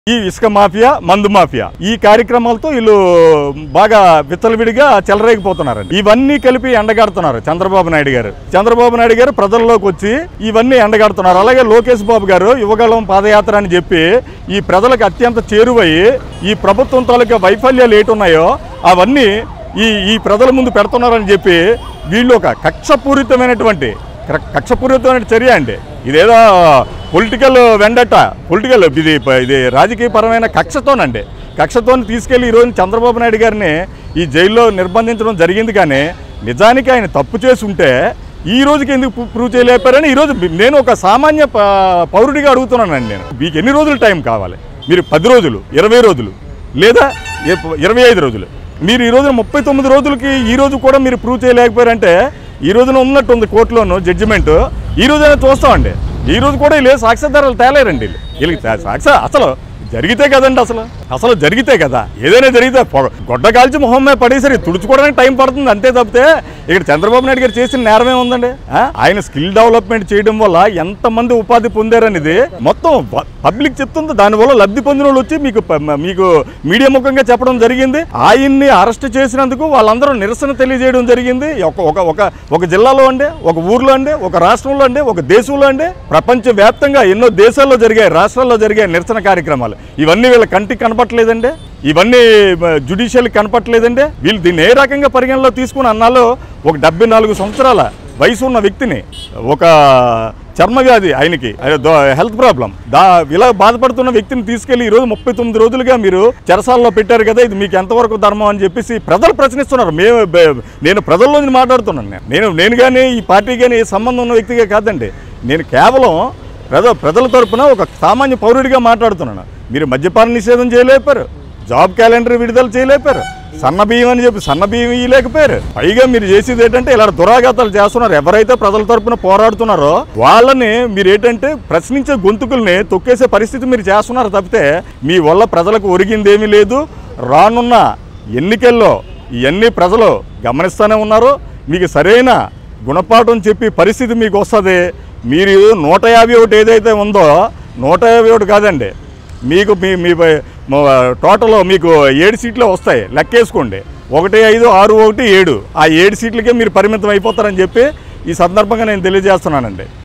ఈ ఇసుక మాఫియా మందు మాఫియా ఈ కార్యక్రమాలతో వీళ్ళు బాగా విత్తలవిడిగా చెలరేగిపోతున్నారండి ఇవన్నీ కలిపి ఎండగడుతున్నారు చంద్రబాబు నాయుడు గారు చంద్రబాబు నాయుడు గారు ప్రజల్లోకి వచ్చి ఇవన్నీ ఎండగడుతున్నారు అలాగే లోకేష్ బాబు గారు యువగళం పాదయాత్ర అని చెప్పి ఈ ప్రజలకు అత్యంత చేరువయ్యి ఈ ప్రభుత్వం తాలూకా వైఫల్యాలు ఏటున్నాయో అవన్నీ ఈ ఈ ప్రజల ముందు పెడుతున్నారని చెప్పి వీళ్ళు ఒక కక్షపూరితమైనటువంటి కర- కక్షపూరితమైన చర్య అండి ఇదేదో పొలిటికల్ వెండట పొలిటికల్ ఇది ఇది రాజకీయపరమైన కక్షతోనండి కక్షతో తీసుకెళ్లి ఈరోజు చంద్రబాబు నాయుడు గారిని ఈ జైల్లో నిర్బంధించడం జరిగింది కానీ నిజానికి ఆయన తప్పు చేసి ఉంటే ఈ రోజుకి ఎందుకు ప్రూ- ప్రూవ్ చేయలేపారని ఈరోజు నేను ఒక సామాన్య ప- పౌరుడిగా అడుగుతున్నానండి నేను మీకు ఎన్ని రోజులు టైం కావాలి మీరు పది రోజులు ఇరవై రోజులు లేదా ఏ- ఇరవై ఐదు రోజులు మీరు ఈ రోజున ముప్పై తొమ్మిది రోజులకి ఈ రోజు కూడా మీరు ప్రూవ్ చేయలేకపోయారంటే ఈ రోజున ఉన్నట్టు ఉంది కోర్టులోను జడ్జిమెంట్ ఈ రోజైనా చూస్తామండి ఈ రోజు కూడా వీళ్ళు సాక్ష్యాధారాలు తేలేరండి వీళ్ళు వీళ్ళకి తా- సాక్ష్య అసలు జరిగితే కదండి అసలు అసలు జరిగితే కదా ఏదైనా జరిగితే పొగ- గొడ్డ కాల్చి మొహం మీద పడేసరి తుడుచుకోవడానికి టైం పడుతుంది అంతే తప్పితే ఇక్కడ చంద్రబాబు నాయుడు గారు చేసిన నేరమే ఉందండి ఆ? ఆయన స్కిల్ డెవలప్మెంట్ చేయడం వల్ల ఎంతమంది ఉపాధి పొందారనేది మొత్తం ప- పబ్లిక్ చెప్తుంది దానివల్ల లబ్ధి పొందిన వాళ్ళు వచ్చి మీకు ప- మ- మీకు మీడియా ముఖంగా చెప్పడం జరిగింది ఆయన్ని అరెస్ట్ చేసినందుకు వాళ్ళందరూ నిరసన తెలియజేయడం జరిగింది ఒక ఒక ఒక ఒక జిల్లాలో అండి ఒక ఊర్లో అండి ఒక రాష్ట్రంలో అండి ఒక దేశంలో అండి ప్రపంచ వ్యాప్తంగా ఎన్నో దేశాల్లో జరిగాయి రాష్ట్రాల్లో జరిగాయి నిరసన కార్యక్రమాలు ఇవన్నీ వీళ్ళ కంటికి కనపట్లేదండి ఇవన్నీ జుడిషియల్ కనపట్లేదండి వీళ్ళు దీన్ని ఏ రకంగా పరిగణలో తీసుకుని అన్నాలో ఒక డెబ్బై నాలుగు సంవత్సరాల వయసు ఉన్న వ్యక్తిని ఒక చర్మ వ్యాధి ఆయనకి అదే దో- హెల్త్ ప్రాబ్లం దా ఇలా బాధపడుతున్న వ్యక్తిని తీసుకెళ్లి ఈ రోజు ముప్పై తొమ్మిది రోజులుగా మీరు చెరసాల్లో పెట్టారు కదా ఇది మీకు ఎంతవరకు ధర్మం అని చెప్పేసి ప్రజలు ప్రశ్నిస్తున్నారు మేము బే- నేను ప్రజల్లో నుంచి మాట్లాడుతున్నాను నేను. నేను నేను కానీ ఈ పార్టీ కానీ ఏ సంబంధం ఉన్న వ్యక్తిగా కాదండి నేను కేవలం ప్రజ ప్రజల తరపున ఒక సామాన్య పౌరుడిగా మాట్లాడుతున్నాను మీరు మద్యపాన నిషేధం చేయలేపారు జాబ్ క్యాలెండర్ విడుదల చేయలేపారు సన్న బియ్యం అని చెప్పి సన్న బియ్యం ఇవ్వలేకపోయారు పైగా మీరు చేసేది ఏంటంటే ఇలా దురాఘాతాలు చేస్తున్నారు ఎవరైతే ప్రజల తరపున పోరాడుతున్నారో వాళ్ళని మీరు ఏంటంటే ప్రశ్నించే గొంతుకుల్ని తొక్కేసే పరిస్థితి మీరు చేస్తున్నారు తప్పితే మీ వల్ల ప్రజలకు ఒరిగిందేమీ లేదు రానున్న ఎన్నికల్లో ఇవన్నీ ప్రజలు గమనిస్తూనే ఉన్నారు మీకు సరైన గుణపాఠం చెప్పి పరిస్థితి మీకు వస్తుంది మీరు నూట యాభై ఒకటి ఏదైతే ఉందో నూట యాభై ఒకటి కాదండి మీకు మీ మీ టోటల్ మీకు ఏడు సీట్లు వస్తాయి లెక్కేసుకోండి ఒకటి ఐదు ఆరు ఒకటి ఏడు ఆ ఏడు సీట్లకే మీరు పరిమితం అయిపోతారని చెప్పి ఈ సందర్భంగా నేను తెలియజేస్తున్నానండి